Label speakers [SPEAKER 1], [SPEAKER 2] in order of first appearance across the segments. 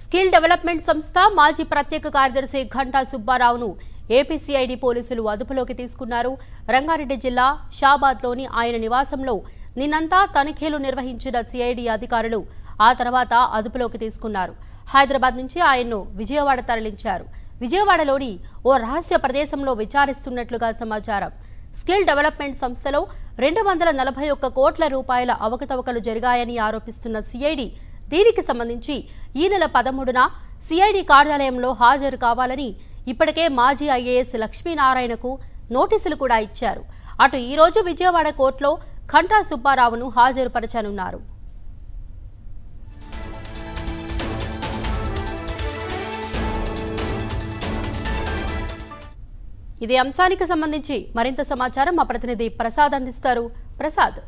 [SPEAKER 1] skill development సంస్థ మాజీ ప్రత్యేక కార్యదర్శి ఘంటా సుబ్బారావును ఏపీసీఐడి పోలీసులు అదుపులోకి తీసుకున్నారు రంగారెడ్డి జిల్లా షాబాద్లోని ఆయన నివాసంలో నిన్నంతా తనిఖీలు నిర్వహించిన సిఐడి అధికారులు ఆ తర్వాత అదుపులోకి తీసుకున్నారు హైదరాబాద్ నుంచి ఆయన్ను విజయవాడ తరలించారు విజయవాడలోని ఓ రహస్య ప్రదేశంలో విచారిస్తున్నట్లుగా సమాచారం స్కిల్ డెవలప్మెంట్ సంస్థలో రెండు వందల నలభై ఒక్క కోట్ల రూపాయల అవకతవకలు జరిగాయని ఆరోపిస్తున్న సిఐడి దీనికి సంబంధించి ఈ నెల పదమూడున సిఐడి కార్యాలయంలో హాజరు కావాలని ఇప్పటికే మాజీ ఐఏఎస్ లక్ష్మీనారాయణకు నోటీసులు కూడా ఇచ్చారు అటు ఈ రోజు విజయవాడ కోర్టులో ఖంటా సుబ్బారావును హాజరుపరచనున్నారు ఇదే అంశానికి సంబంధించి మరింత సమాచారం మా ప్రతినిధి ప్రసాద్ అందిస్తారు ప్రసాద్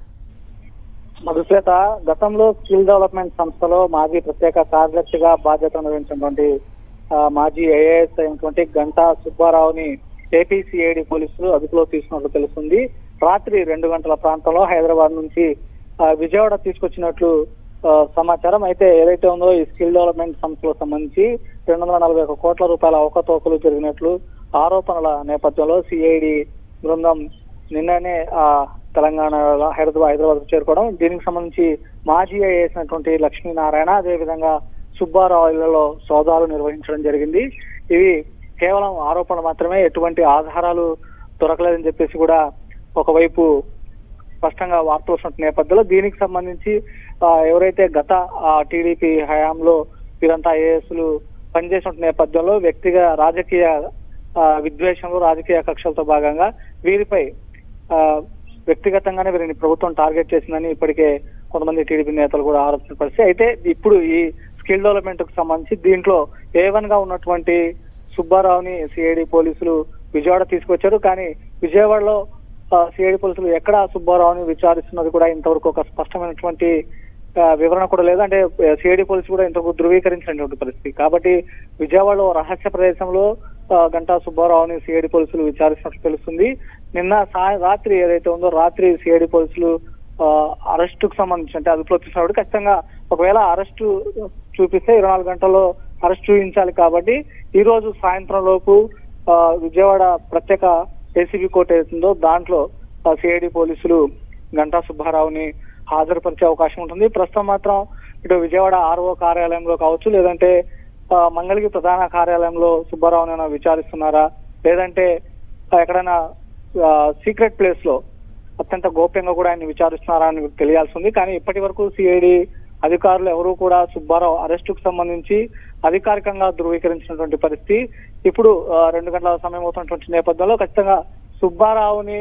[SPEAKER 2] మధుశ్వేత గతంలో స్కిల్ డెవలప్మెంట్ సంస్థలో మాజీ ప్రత్యేక కార్యదర్శిగా బాధ్యత నిర్వహించినటువంటి ఆ, మాజీ ఐఏఎస్ అయినటువంటి గంటా సుబ్బారావుని ఏపీసీఐడి పోలీసులు అదుపులో తీసుకున్నట్లు తెలుస్తుంది రాత్రి రెండు గంటల ప్రాంతంలో హైదరాబాద్ నుంచి ఆ, విజయవాడ తీసుకొచ్చినట్లు ఆ, సమాచారం అయితే ఏదైతే ఉందో ఈ స్కిల్ డెవలప్మెంట్ సంస్థలకు సంబంధించి రెండు వందల నలభై ఒక కోట్ల రూపాయల అవకతవకలు జరిగినట్లు ఆరోపణల నేపథ్యంలో సిఐడి బృందం నిన్ననే ఆ తెలంగాణలో హైదరాబాద్ హైదరాబాద్ చేరుకోవడం దీనికి సంబంధించి మాజీ ఐఏఎస్ అయినటువంటి లక్ష్మీనారాయణ అదేవిధంగా సుబ్బారావులలో సోదాలు నిర్వహించడం జరిగింది ఇవి కేవలం ఆరోపణలు మాత్రమే ఎటువంటి ఆధారాలు దొరకలేదని చెప్పేసి కూడా ఒకవైపు స్పష్టంగా వార్తలు వస్తున్న నేపథ్యంలో దీనికి సంబంధించి ఆ, ఎవరైతే గత టీడీపీ హయాంలో వీరంతా ఐఏఎస్లు పనిచేసిన నేపథ్యంలో వ్యక్తిగా రాజకీయ ఆ, విద్వేషంలో రాజకీయ కక్షలతో భాగంగా వీరిపై ఆ, వ్యక్తిగతంగానే వీరిని ప్రభుత్వం టార్గెట్ చేసిందని ఇప్పటికే కొంతమంది టీడీపీ నేతలు కూడా ఆరోపించిన పరిస్థితి అయితే ఇప్పుడు ఈ స్కిల్ డెవలప్మెంట్ కు సంబంధించి దీంట్లో ఏ వన్ గా ఉన్నటువంటి సుబ్బారావుని సిఐడి పోలీసులు విజయవాడ తీసుకొచ్చారు కానీ విజయవాడలో సిఐడి పోలీసులు ఎక్కడ సుబ్బారావుని విచారిస్తున్నది కూడా ఇంతవరకు ఒక స్పష్టమైనటువంటి ఆ, వివరణ కూడా లేదు అంటే సిఐడి పోలీసులు కూడా ఇంతకు ధృవీకరించినటువంటి పరిస్థితి కాబట్టి విజయవాడలో రహస్య ప్రదేశంలో ఆ, గంటా సుబ్బారావుని సిఐడి పోలీసులు విచారిస్తున్నట్లు తెలుస్తుంది నిన్న సాయ రాత్రి ఏదైతే ఉందో రాత్రి సిఐడి పోలీసులు అరెస్ట్ కు సంబంధించి అంటే అదుపులో తీసుకున్నప్పుడు ఖచ్చితంగా ఒకవేళ అరెస్టు చూపిస్తే ఇరవై నాలుగు గంటల్లో అరెస్ట్ చూపించాలి కాబట్టి ఈ రోజు సాయంత్రం లోపు ఆ, విజయవాడ ప్రత్యేక ఏసీబీ కోర్టు ఏతుందో దాంట్లో సిఐడి పోలీసులు గంటా సుబ్బారావుని హాజరుపరిచే అవకాశం ఉంటుంది ప్రస్తుతం మాత్రం ఇటు విజయవాడ ఆర్ఓ కార్యాలయంలో కావచ్చు లేదంటే ఆ, మంగళగిరి ప్రధాన కార్యాలయంలో సుబ్బారావుని ఏమైనా విచారిస్తున్నారా లేదంటే ఆ, ఎక్కడైనా సీక్రెట్ ప్లేస్ లో అత్యంత గోప్యంగా కూడా ఆయన విచారిస్తున్నారా అని తెలియాల్సి ఉంది కానీ ఇప్పటి వరకు సిఐడి అధికారులు ఎవరూ కూడా సుబ్బారావు అరెస్టుకు సంబంధించి అధికారికంగా ధృవీకరించినటువంటి పరిస్థితి ఇప్పుడు ఆ, రెండు గంటల సమయం అవుతున్నటువంటి నేపథ్యంలో ఖచ్చితంగా సుబ్బారావుని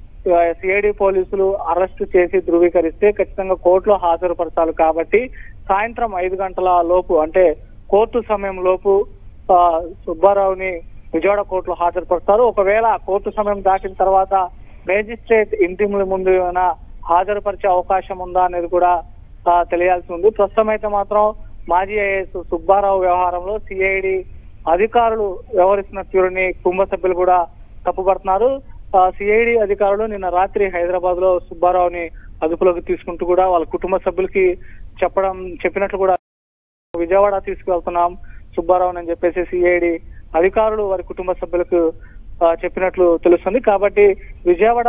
[SPEAKER 2] సిఐడి పోలీసులు అరెస్ట్ చేసి ధృవీకరిస్తే ఖచ్చితంగా కోర్టులో హాజరుపరచాలి కాబట్టి సాయంత్రం ఐదు గంటల లోపు అంటే కోర్టు సమయం లోపు ఆ, సుబ్బారావుని విజయవాడ కోర్టులో హాజరుపరుస్తారు ఒకవేళ కోర్టు సమయం దాటిన తర్వాత మేజిస్ట్రేట్ ఇంటి ముందు ఏమైనా హాజరుపరిచే అవకాశం ఉందా అనేది కూడా ఆ, తెలియాల్సి ఉంది ప్రస్తుతం అయితే మాత్రం మాజీ ఐఏఎస్ సుబ్బారావు వ్యవహారంలో సిఐడి అధికారులు వ్యవహరిస్తున్న తీరుని కుటుంబ సభ్యులు కూడా తప్పుపడుతున్నారు సిఐడి అధికారులు నిన్న రాత్రి హైదరాబాద్ లో సుబ్బారావుని అదుపులోకి తీసుకుంటూ కూడా వాళ్ళ కుటుంబ సభ్యులకి చెప్పడం చెప్పినట్లు కూడా విజయవాడ తీసుకువెళ్తున్నాం సుబ్బారావు అని చెప్పేసి సిఐడి అధికారులు వారి కుటుంబ సభ్యులకు ఆ, చెప్పినట్లు తెలుస్తుంది కాబట్టి విజయవాడ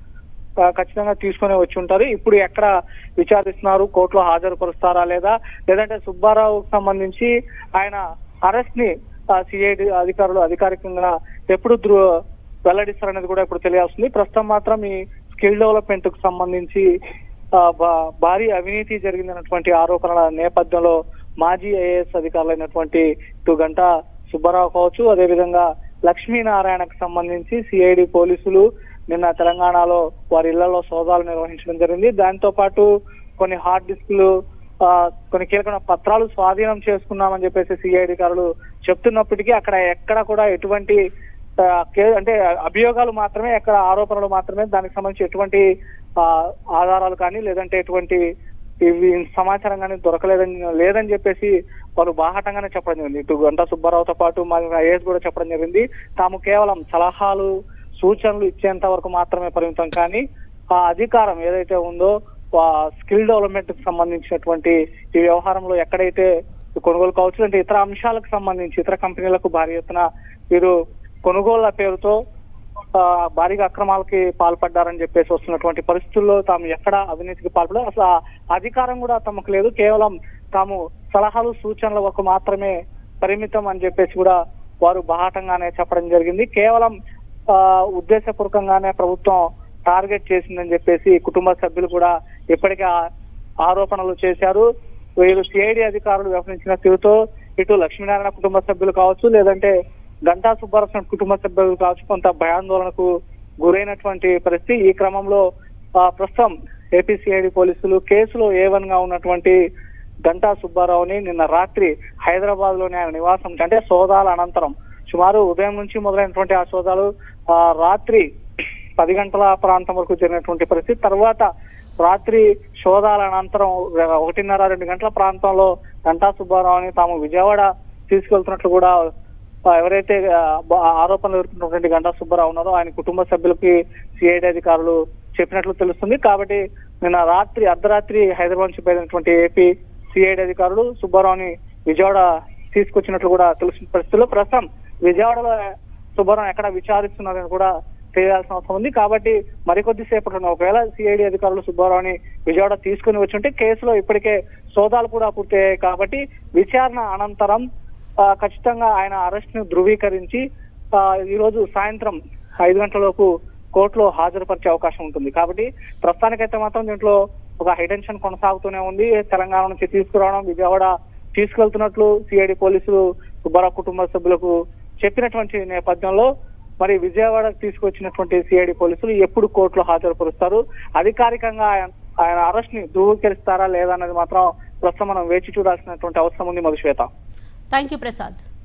[SPEAKER 2] ఆ, ఖచ్చితంగా తీసుకొని వచ్చి ఉంటారు ఇప్పుడు ఎక్కడ విచారిస్తున్నారు కోర్టులో హాజరుపరుస్తారా లేదా లేదంటే సుబ్బారావుకు సంబంధించి ఆయన అరెస్ట్ ని సిఐడి అధికారులు అధికారికంగా ఎప్పుడు ధృ వెల్లడిస్తారనేది కూడా ఇప్పుడు తెలియాల్సింది ప్రస్తుతం మాత్రం ఈ స్కిల్ డెవలప్మెంట్ కు సంబంధించి ఆ, భా- భారీ అవినీతి జరిగిందన్నటువంటి ఆరోపణల నేపథ్యంలో మాజీ ఐఏఎస్ అధికారులైనటువంటి ఇటు గంట సుబ్బారావు కావచ్చు అదేవిధంగా లక్ష్మీనారాయణకు సంబంధించి సిఐడి పోలీసులు నిన్న తెలంగాణలో వారి ఇళ్లలో సోదాలు నిర్వహించడం జరిగింది దాంతో పాటు కొన్ని హార్డ్ డిస్క్లు ఆ, కొన్ని కీలకమైన పత్రాలు స్వాధీనం చేసుకున్నామని చెప్పేసి సిఐడి అధికారులు చెప్తున్నప్పటికీ అక్కడ ఎక్కడ కూడా ఎటువంటి ఆ, కే- అంటే అభియోగాలు మాత్రమే ఎక్కడ ఆరోపణలు మాత్రమే దానికి సంబంధించి ఎటువంటి ఆ, ఆధారాలు కానీ లేదంటే ఎటువంటి ఇవి సమాచారం కానీ దొరకలేదని లేదని చెప్పేసి వాళ్ళు బాహాటంగానే చెప్పడం జరిగింది ఇటు గంటా సుబ్బారావుతో పాటు మా ఐఏఎస్ కూడా చెప్పడం జరిగింది తాము కేవలం సలహాలు సూచనలు ఇచ్చేంత వరకు మాత్రమే పరిమితం కానీ ఆ అధికారం ఏదైతే ఉందో స్కిల్ డెవలప్మెంట్ కి సంబంధించినటువంటి ఈ వ్యవహారంలో ఎక్కడైతే కొనుగోలు కావచ్చు అంటే ఇతర అంశాలకు సంబంధించి ఇతర కంపెనీలకు భారీ ఎత్తున వీరు కొనుగోళ్ల పేరుతో ఆ, భారీగా అక్రమాలకి పాల్పడ్డారని చెప్పేసి వస్తున్నటువంటి పరిస్థితుల్లో తాము ఎక్కడ అవినీతికి పాల్పడారు అసలు ఆ అధికారం కూడా తమకు లేదు కేవలం తాము సలహాలు సూచనల వరకు మాత్రమే పరిమితం అని చెప్పేసి కూడా వారు బాహాటంగానే చెప్పడం జరిగింది కేవలం ఆ, ఉద్దేశపూర్వకంగానే ప్రభుత్వం టార్గెట్ చేసిందని చెప్పేసి కుటుంబ సభ్యులు కూడా ఇప్పటికే ఆ- ఆరోపణలు చేశారు వీరు సిఐడి అధికారులు వ్యవహరించిన తీరుతో ఇటు లక్ష్మీనారాయణ కుటుంబ సభ్యులు కావచ్చు లేదంటే గంటా సుబ్బారావు కుటుంబ సభ్యులు కావచ్చు కొంత భయాందోళనకు గురైనటువంటి పరిస్థితి ఈ క్రమంలో ఆ, ప్రస్తుతం ఏపీసీఐడి పోలీసులు కేసులో ఏ వన్ గా ఉన్నటువంటి గంటా సుబ్బారావుని నిన్న రాత్రి హైదరాబాద్ లోని ఆయన నివాసం అంటే సోదాల అనంతరం సుమారు ఉదయం నుంచి మొదలైనటువంటి ఆ సోదాలు ఆ, రాత్రి పది గంటల ప్రాంతం వరకు జరిగినటువంటి పరిస్థితి తర్వాత రాత్రి సోదాల అనంతరం ఒకటిన్నర రెండు గంటల ప్రాంతంలో గంటా సుబ్బారావుని తాము విజయవాడ తీసుకెళ్తున్నట్లు కూడా ఆ, ఎవరైతే ఆ, బ- ఆరోపణలు ఎదుర్కొన్నటువంటి గంటా సుబ్బారావు ఉన్నారో ఆయన కుటుంబ సభ్యులకి సిఐడి అధికారులు చెప్పినట్లు తెలుస్తుంది కాబట్టి నిన్న రాత్రి అర్ధరాత్రి హైదరాబాద్ నుంచి బయలుదేరినటువంటి ఏపీ సిఐడి అధికారులు సుబ్బారావుని విజయవాడ తీసుకొచ్చినట్లు కూడా తెలుస్తున్న పరిస్థితుల్లో ప్రస్తుతం విజయవాడలో సుబ్బారావు ఎక్కడ విచారిస్తున్నారని కూడా తెలియాల్సిన అవసరం ఉంది కాబట్టి మరికొద్ది సేపట్లో ఒకవేళ సిఐడి అధికారులు సుబ్బారావుని విజయవాడ తీసుకుని వచ్చుంటే కేసులో ఇప్పటికే సోదాలు కూడా పూర్తయ్యాయి కాబట్టి విచారణ అనంతరం ఆ, ఖచ్చితంగా ఆయన అరెస్ట్ ను ధృవీకరించి ఆ, ఈ రోజు సాయంత్రం ఐదు గంటలలోపు కోర్టులో హాజరుపరిచే అవకాశం ఉంటుంది కాబట్టి ప్రస్తుతానికైతే మాత్రం దీంట్లో ఒక హైటెన్షన్ కొనసాగుతూనే ఉంది తెలంగాణ నుంచి తీసుకురావడం విజయవాడ తీసుకెళ్తున్నట్లు సిఐడి పోలీసులు సుబ్బారావు కుటుంబ సభ్యులకు చెప్పినటువంటి నేపథ్యంలో మరి విజయవాడ తీసుకొచ్చినటువంటి సిఐడి పోలీసులు ఎప్పుడు కోర్టులో హాజరుపరుస్తారు అధికారికంగా ఆయన ఆయన అరెస్ట్ ని ధృవీకరిస్తారా లేదా అన్నది మాత్రం ప్రస్తుతం మనం వేచి చూడాల్సినటువంటి అవసరం ఉంది మధుశ్వేత
[SPEAKER 1] థ్యాంక్ యూ ప్రసాద్